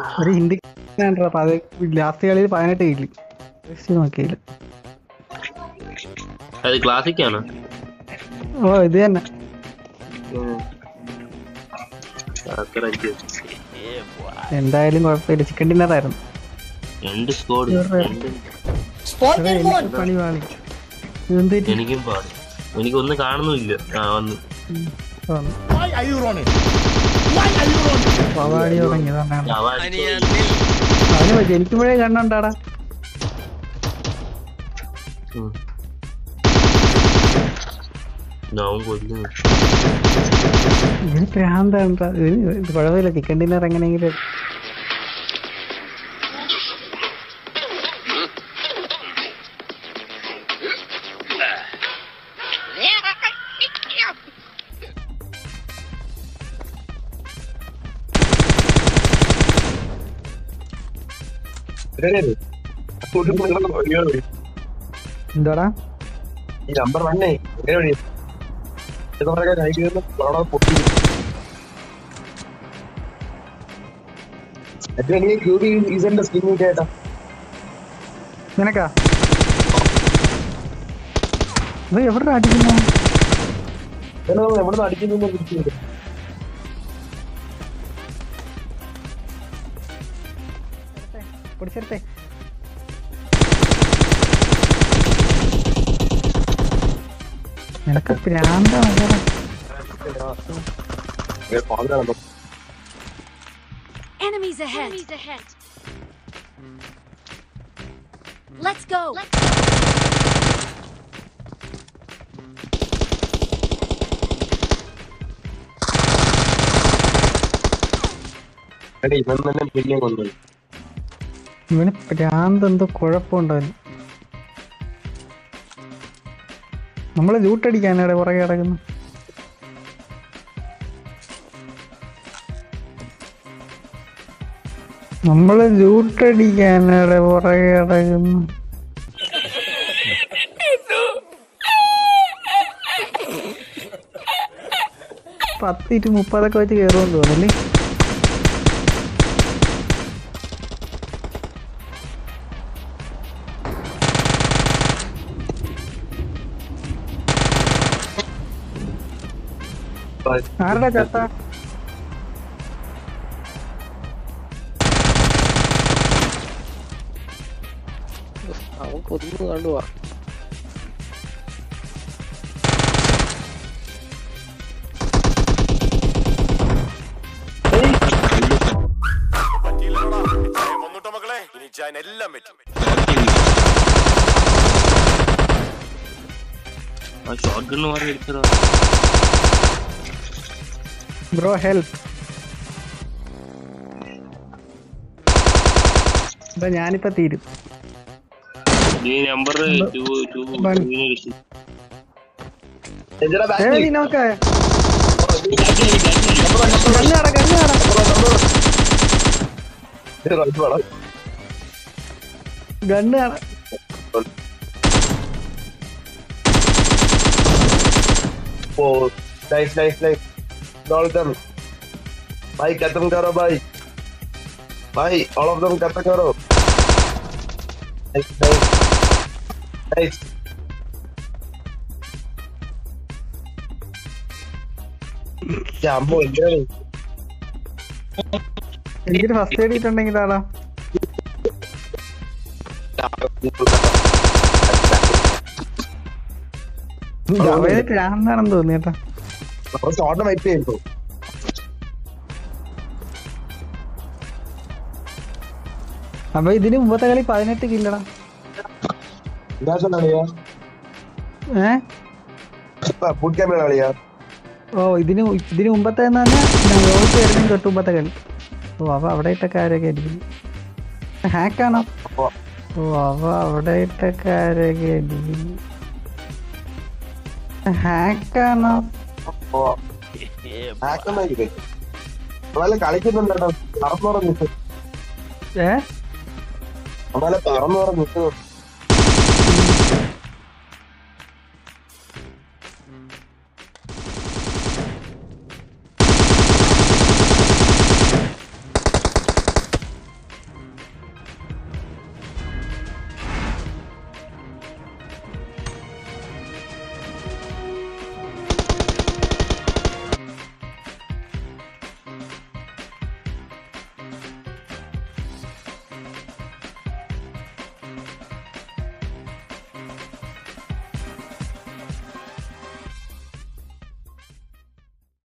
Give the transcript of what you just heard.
ഒരു ഹിന്ദി ലാസ്റ്റ് കളിയിൽ പതിനെട്ട് കിട്ടി ജസ്റ്റ് നോക്കിയില്ല അത് ക്ലാസിക് ആണ് ഓ ഇത് തന്നെ എന്തായാലും കുഴപ്പമില്ല ചിക്കൻ ഡിന്നർ ആയിരുന്നു രണ്ട് സ്കോഡ് രണ്ട് അതെ, എനിക്ക് പണി പാളി ഇതെന്ത് പറ്റി? എനിക്കും പാടി എനിക്കൊന്നും കാണുന്നുമില്ല ആ വന്ന് ഉം, വന്നു. Why are you running? Why are you running? പവാടി തുടങ്ങിയതാണ് അവൻ അവന് ജനിക്കുമ്പോഴേ കണ്ണുണ്ടാടാ ഉം. ഞാൻ കൊല്ലുന്നു ഇതിന് ഭ്രാന്താണ് ഇതിന് ഇത് കുഴപ്പമില്ല ചിക്കൻ ഡിന്നർ എങ്ങനെയെങ്കിലും എന്താടാ ഈ നമ്പർ വണ്ണേ എങ്ങനെ വഴി ഇതൊക്കെ കൈ കയറുന്ന അവിടെ പൊട്ടി മറ്റേ എനിക്ക് ക്യൂബി ഈസന്റെ സ്കിൻ കേട്ടാ നിനക്കാ ഇത് എവിടെ അടിക്കുന്നു എവിടെ നിന്ന് അടിക്കുന്നു പിടിച്ചില്ല പിടിച്ചെടുത്തേ നിനക്ക് ഭ്രാന്താണ് പാതിരാണ് Enemies ahead. Enemies ahead. Let's go. എടേ ഇവൻ തന്നെ പിന്നെ കൊണ്ടുപോയി ഇവന് ഭ്രാന്ത് എന്തോ കുഴപ്പമുണ്ടായിരുന്നു നമ്മള് ലൂട്ടടിക്കാനാടെ പുറകെ കിടക്കുന്നു നമ്മള് ലൂട്ടടിക്കാനാടെ പുറകെ കിടക്കുന്നു പത്ത് ഇറ്റ് മുപ്പതൊക്കെ വെച്ച് കയറുമെന്ന് തോന്നല്ലേ ആരുടെ ചത്ത അവൻ കൊന്നു കണ്ടുവാ പറ്റിയില്ലടാ വന്നിട്ടോ മക്കളെ ഇനി ചാൻ എല്ലാം പറ്റും ആ ഷോർട്ട് ഗണ്ണ് മാറി എടുത്തതാ ബ്രോ ഹെൽപ്പ് ഇപ്പൊ ഞാനിപ്പോ തീരും ഈ നമ്പർ ടു ടു One. ഏ, നീ നോക്ക്. കണ്ണാട, കണ്ണാട. ഗണ്ണ് കാണാ. Oh nice nice nice all done भाई खत्म करो भाई भाई ऑल ऑफ देम खत्म करो नाइस नाइस नाइस क्या अम्मो इधर എനിക്കൊരു ഫസ്റ്റ് എയ്ഡ് ഇട്ടുണ്ടെങ്കിൽ ആടാ അവന് ഭ്രാന്താണെന്ന് തോന്നി കേട്ടാ നമ്മൾ ഷോർട്ട് വൈപ്പ് ചെയ്തു അപ്പൊ ഇതിന് മുമ്പത്തെ കളി പതിനെട്ട് കില്ലടാ എന്താ കളിയാ ഏ ഫുഡ് ക്യാമറ കളിയാ ഓ ഇതിന് മു- ഇതിന് മുമ്പത്തെ എന്ന് പറഞ്ഞാൽ ലോകത്ത് വരുന്നതിന് തൊട്ട് മുമ്പത്തെ കളി ഓ അവ അവിടെ ഇട്ട കാര്യമൊക്കെ ആയിരിക്കും ഹാക്കാണോ ഓ അവ അവിടെ ഇട്ട കാര്യമൊക്കെ ആയിരിക്കും ഹാക്കാണോ ഓ ഹാക്കുന്നതായിരിക്കും നമ്മളെ കളിക്കുന്നുണ്ടോ പറന്നു പറഞ്ഞു ഏ നമ്മളെ പറന്നു പറഞ്ഞു